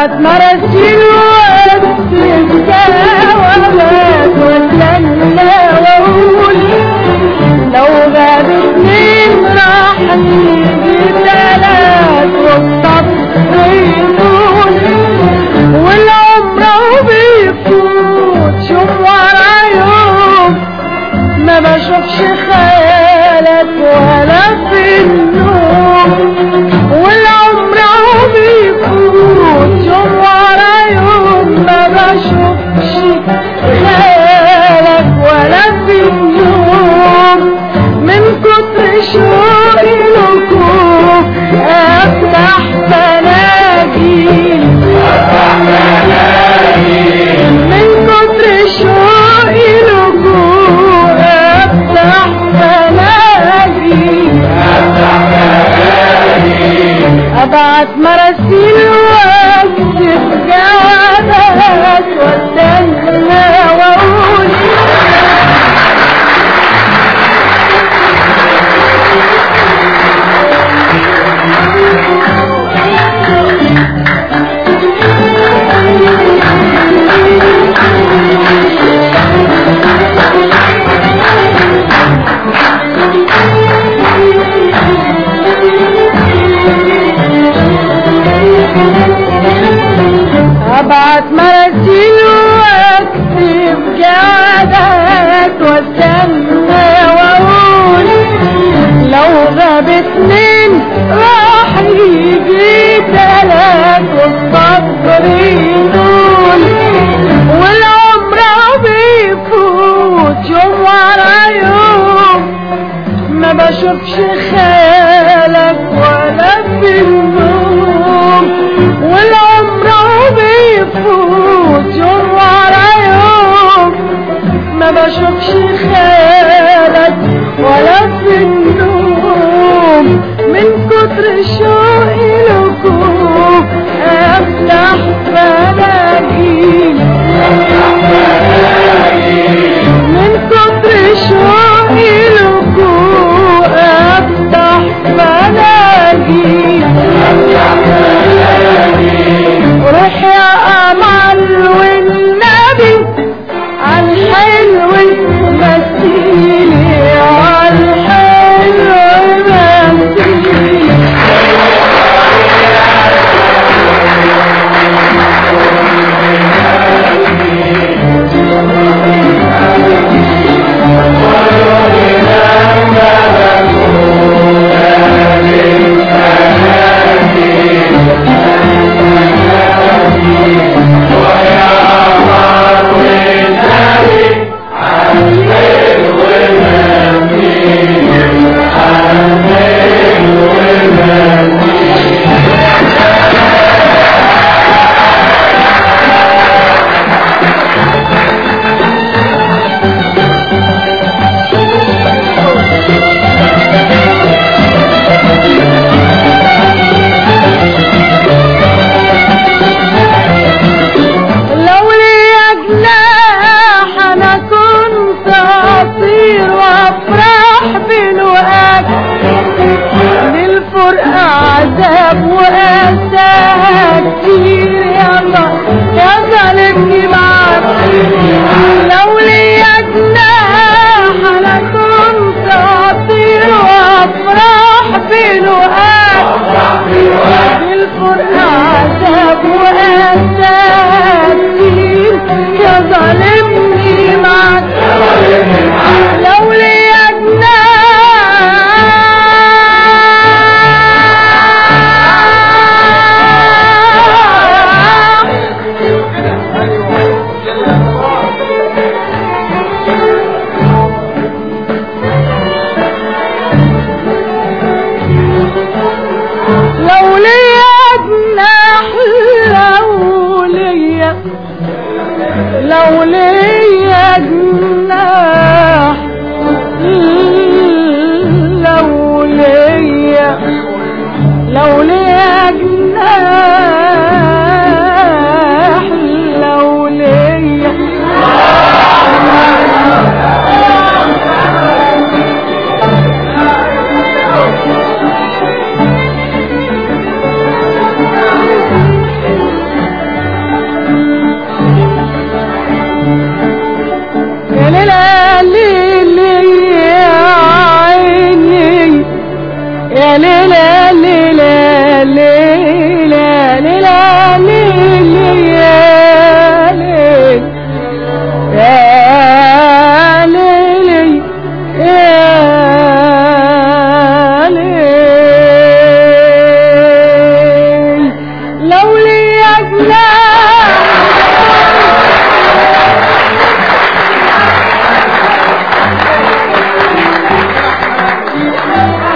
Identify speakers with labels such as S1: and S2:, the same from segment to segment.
S1: ابعت مراسيل واكتب جوابات واستنى واقول لو غاب اتنين راح يجي تلات والصبر يطول والعمر بيفوت شوف ورا يوم ما بشوفش خيالك ولا في النوم والعمر بيفوت يوم ورا يوم ما بشوفش خيالك ولا في النوم من كتر شوقي لكم افتح بناجيل من كتر شوقي لكم افتح بناجيل ابعت مراسيل واكتب جوابات واستنى واقول ابعت مراسيل واكتب جوابات واستنى واقول لو غاب اتنين راح يجي تلات والصبر يطول والعمر بيفوت يوم ورا يوم ما بشوفش خيالك ولا في النوم والعمر بيفوت يوم ورا يوم ما بشوفش خيالك ولا في النوم من كتر شوقي لكم افتح بناجيل من كتر شوقي لكم افتح بناجيل روح يا امل والنبي عالحلو مثيلي عالحلو مثيلي لو لي جناح انا كنت اطير وافرح بالوقت للفرقة عذاب واسى كتير يلا يا ظالمني معاك لو لي جناح انا كنت اطير وافرح بالوقت الفرقة عذاب وأسى كتير يا ظالمني معك لو ليا جناح لو ليا جناح لو ليا لو ليا جناح لو ليا لو ليا جناح لو ليا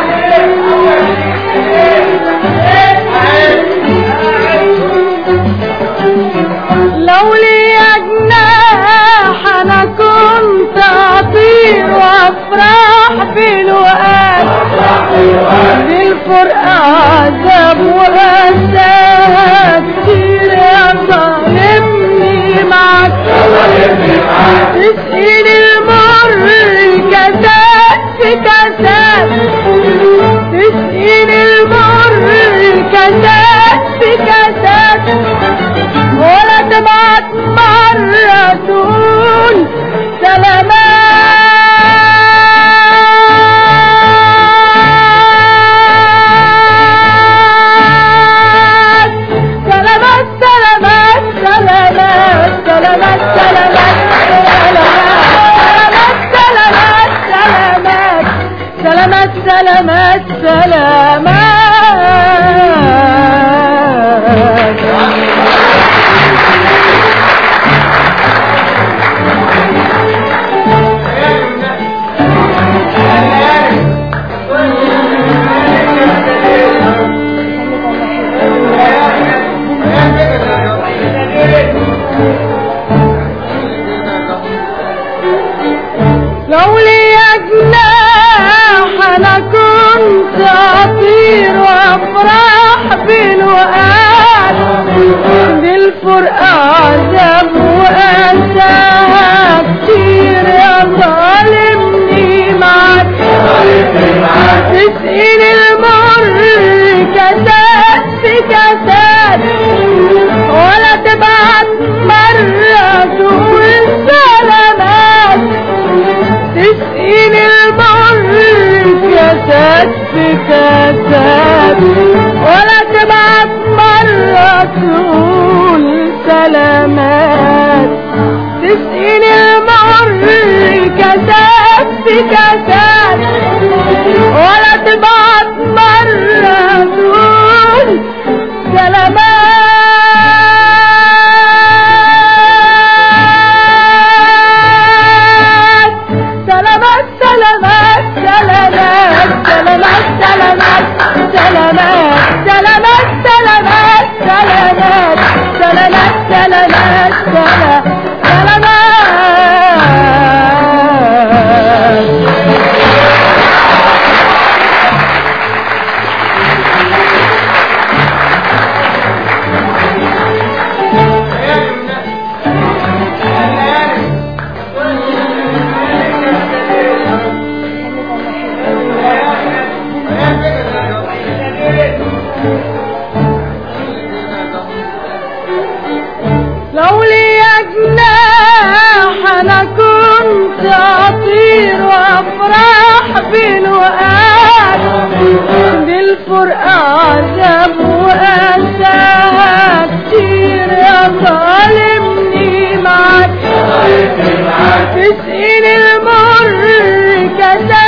S1: لو لي جناح انا كنت اطير وافرح بالوقت بالفرقة عذاب وأسى كتير يا ظالمني معك تسقيني المر كاسات في كاسات تسقيني المر كاسات في كاسات ولا تبعت مرة تقول سلامات سلامات سلامات سلامات سلامات سلامات سلامات سلامات سلامات سلامات سلامات لو لي جناح انا كنت اطير وافرح بالوقت بالفرقة عذاب واسى كتير يا ظالمني معك تسقيني المر كاسات في كاسات ولا تبعت مرة تقول سلامات تسقيني المر كاسات في كاسات ولا تبعت مرة تقول سلامات تسقيني المر كاسات في كاسات ولا تبعت مرة تقول سلامات سلامات سلامات سلامات سلامات سلامات سلامات سلامات سلامات سلامات سلامات سلامات سلامات لو لي جناح انا كنت اطير وافرح بالوقت بالفرقة عذاب واسى كتير يا ظالمني معك تسقيني المر كاسات